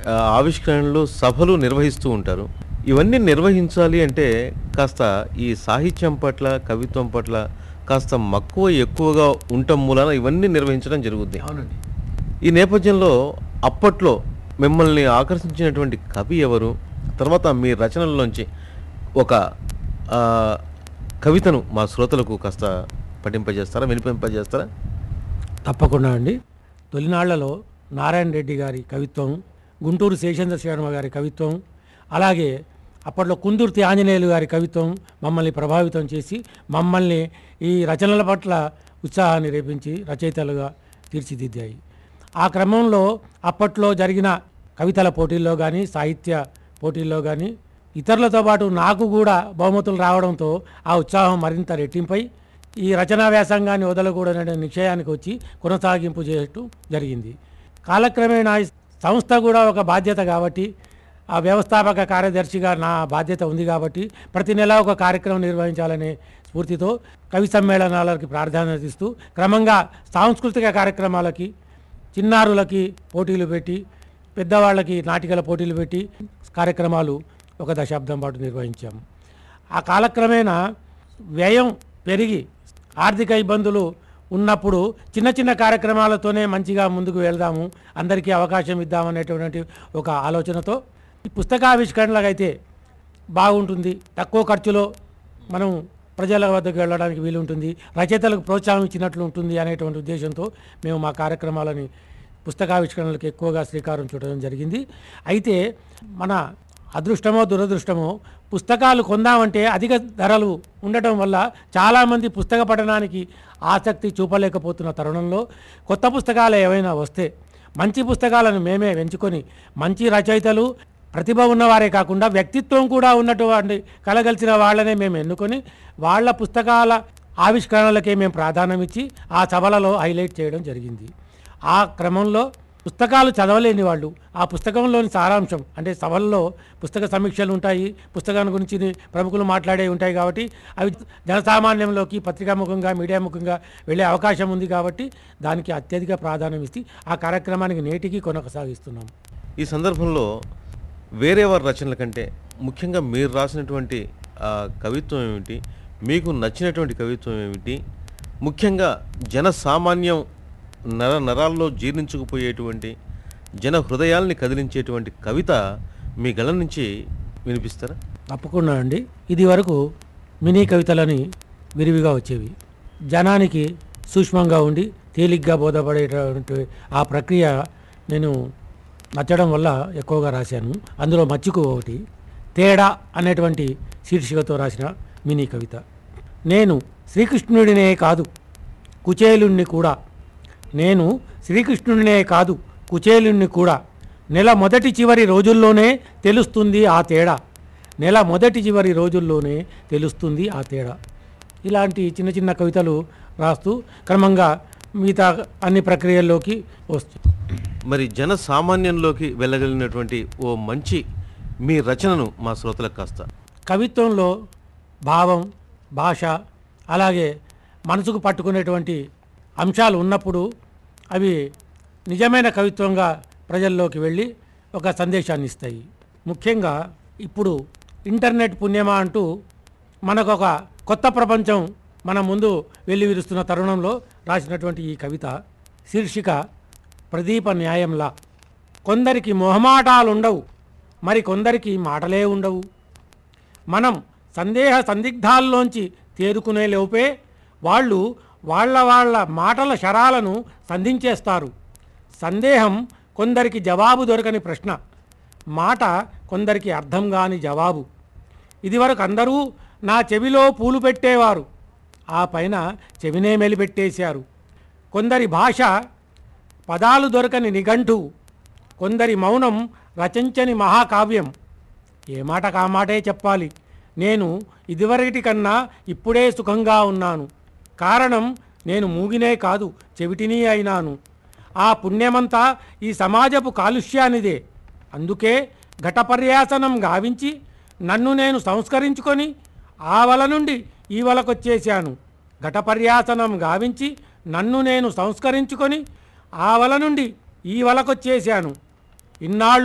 ఆ, ఆవిష్కరణలు సభలు నిర్వహిస్తూ ఉంటారు ఇవన్నీ నిర్వహించాలి అంటే కాస్త ఈ సాహిత్యం పట్ల కవిత్వం పట్ల కాస్త మక్కువ ఎక్కువగా ఉండటం మూలాన ఇవన్నీ నిర్వహించడం జరుగుద్ది అవునండి ఈ నేపథ్యంలో అప్పట్లో మిమ్మల్ని ఆకర్షించినటువంటి కవి ఎవరు తర్వాత మీ రచనల్లోంచి ఒక ఆ, కవితను మా శ్రోతలకు కాస్త పఠింపజేస్తారా వినిపింపజేస్తారా తప్పకుండా అండి తొలినాళ్లలో నారాయణ రెడ్డి గారి కవిత్వం గుంటూరు శేషేంద్ర శర్మ గారి కవిత్వం అలాగే అప్పట్లో కుందుర్తి ఆంజనేయులు గారి కవిత్వం మమ్మల్ని ప్రభావితం చేసి మమ్మల్ని ఈ రచనల పట్ల ఉత్సాహాన్ని రేపించి రచయితలుగా తీర్చిదిద్దాయి ఆ క్రమంలో అప్పట్లో జరిగిన కవితల పోటీల్లో కానీ సాహిత్య పోటీల్లో కానీ ఇతరులతో పాటు నాకు కూడా బహుమతులు రావడంతో ఆ ఉత్సాహం మరింత రెట్టింపై ఈ రచనా వ్యాసంగాన్ని వదలకూడదనే నిశ్చయానికి వచ్చి కొనసాగింపు చేయటం జరిగింది కాలక్రమేణా ఈ సంస్థ కూడా ఒక బాధ్యత కాబట్టి ఆ వ్యవస్థాపక కార్యదర్శిగా నా బాధ్యత ఉంది కాబట్టి ప్రతి నెల ఒక కార్యక్రమం నిర్వహించాలనే స్ఫూర్తితో కవి సమ్మేళనాలకి ప్రాధాన్యత ఇస్తూ క్రమంగా సాంస్కృతిక కార్యక్రమాలకి చిన్నారులకి పోటీలు పెట్టి పెద్దవాళ్ళకి నాటికల పోటీలు పెట్టి కార్యక్రమాలు ఒక దశాబ్దం పాటు నిర్వహించాము ఆ కాలక్రమేణా వ్యయం పెరిగి ఆర్థిక ఇబ్బందులు ఉన్నప్పుడు చిన్న చిన్న కార్యక్రమాలతోనే మంచిగా ముందుకు వెళ్దాము అందరికీ అవకాశం ఇద్దామనేటువంటి ఒక ఆలోచనతో ఈ పుస్తకావిష్కరణలకు అయితే బాగుంటుంది తక్కువ ఖర్చులో మనం ప్రజల వద్దకు వెళ్ళడానికి వీలుంటుంది రచయితలకు ప్రోత్సాహం ఇచ్చినట్లు ఉంటుంది అనేటువంటి ఉద్దేశంతో మేము మా కార్యక్రమాలని పుస్తకావిష్కరణలకు ఎక్కువగా శ్రీకారం చుట్టడం జరిగింది అయితే మన అదృష్టమో దురదృష్టమో పుస్తకాలు కొందామంటే అధిక ధరలు ఉండటం వల్ల చాలామంది పుస్తక పఠనానికి ఆసక్తి చూపలేకపోతున్న తరుణంలో కొత్త పుస్తకాలు ఏవైనా వస్తే మంచి పుస్తకాలను మేమే ఎంచుకొని మంచి రచయితలు ప్రతిభ ఉన్నవారే కాకుండా వ్యక్తిత్వం కూడా ఉన్నటువంటి కలగలిసిన వాళ్ళనే మేము ఎన్నుకొని వాళ్ళ పుస్తకాల ఆవిష్కరణలకే మేము ప్రాధాన్యం ఇచ్చి ఆ సభలలో హైలైట్ చేయడం జరిగింది ఆ క్రమంలో పుస్తకాలు చదవలేని వాళ్ళు ఆ పుస్తకంలోని సారాంశం అంటే సభల్లో పుస్తక సమీక్షలు ఉంటాయి పుస్తకాన్ని గురించి ప్రముఖులు మాట్లాడే ఉంటాయి కాబట్టి అవి జనసామాన్యంలోకి పత్రికాముఖంగా మీడియా ముఖంగా వెళ్ళే అవకాశం ఉంది కాబట్టి దానికి అత్యధిక ప్రాధాన్యం ఇస్తే ఆ కార్యక్రమానికి నేటికి కొనసాగిస్తున్నాం ఈ సందర్భంలో వేరే వారి రచనల కంటే ముఖ్యంగా మీరు రాసినటువంటి ఆ, కవిత్వం ఏమిటి మీకు నచ్చినటువంటి కవిత్వం ఏమిటి ముఖ్యంగా జన సామాన్యం నర నరాల్లో జీర్ణించుకుపోయేటువంటి జన హృదయాల్ని కదిలించేటువంటి కవిత మీ గళం నుంచి వినిపిస్తారా తప్పకుండా అండి ఇది వరకు మినీ కవితలని విరివిగా వచ్చేవి జనానికి సూక్ష్మంగా ఉండి తేలిగ్గా బోధపడేటువంటి ఆ ప్రక్రియ నేను నచ్చడం వల్ల ఎక్కువగా రాశాను అందులో మచ్చుకు ఒకటి తేడా అనేటువంటి శీర్షికతో రాసిన మినీ కవిత నేను శ్రీకృష్ణుడినే కాదు కుచేలుణ్ణి కూడా నేను శ్రీకృష్ణుడినే కాదు కుచేలుణ్ణి కూడా నెల మొదటి చివరి రోజుల్లోనే తెలుస్తుంది ఆ తేడా నెల మొదటి చివరి రోజుల్లోనే తెలుస్తుంది ఆ తేడా ఇలాంటి చిన్న చిన్న కవితలు రాస్తూ క్రమంగా మిగతా అన్ని ప్రక్రియల్లోకి వస్తూ మరి జన సామాన్యంలోకి వెళ్ళగలిగినటువంటి ఓ మంచి మీ రచనను మా శ్రోతలకు కాస్త కవిత్వంలో భావం భాష అలాగే మనసుకు పట్టుకునేటువంటి అంశాలు ఉన్నప్పుడు అవి నిజమైన కవిత్వంగా ప్రజల్లోకి వెళ్ళి ఒక సందేశాన్ని ఇస్తాయి ముఖ్యంగా ఇప్పుడు ఇంటర్నెట్ పుణ్యమా అంటూ మనకు ఒక కొత్త ప్రపంచం మన ముందు వెళ్ళి విరుస్తున్న తరుణంలో రాసినటువంటి ఈ కవిత శీర్షిక ప్రదీప న్యాయంలా కొందరికి మొహమాటాలుండవు మరి కొందరికి మాటలే ఉండవు మనం సందేహ సందిగ్ధాల్లోంచి తేరుకునే లోపే వాళ్ళు వాళ్ళ వాళ్ళ మాటల శరాలను సంధించేస్తారు సందేహం కొందరికి జవాబు దొరకని ప్రశ్న మాట కొందరికి అర్థం కాని జవాబు ఇదివరకు అందరూ నా చెవిలో పూలు పెట్టేవారు ఆ పైన చెవినే మెలిపెట్టేశారు కొందరి భాష పదాలు దొరకని నిఘంటువు కొందరి మౌనం రచించని మహాకావ్యం ఏ మాట కామాటే చెప్పాలి నేను ఇదివరకటి కన్నా ఇప్పుడే సుఖంగా ఉన్నాను కారణం నేను మూగినే కాదు చెవిటిని అయినాను ఆ పుణ్యమంతా ఈ సమాజపు కాలుష్యానిదే అందుకే ఘటపర్యాసనం గావించి నన్ను నేను సంస్కరించుకొని ఆ వల నుండి ఈ వలకొచ్చేశాను ఘటపర్యాసనం గావించి నన్ను నేను సంస్కరించుకొని ఆ వల నుండి ఈ వలకొచ్చేశాను ఇన్నాళ్ళు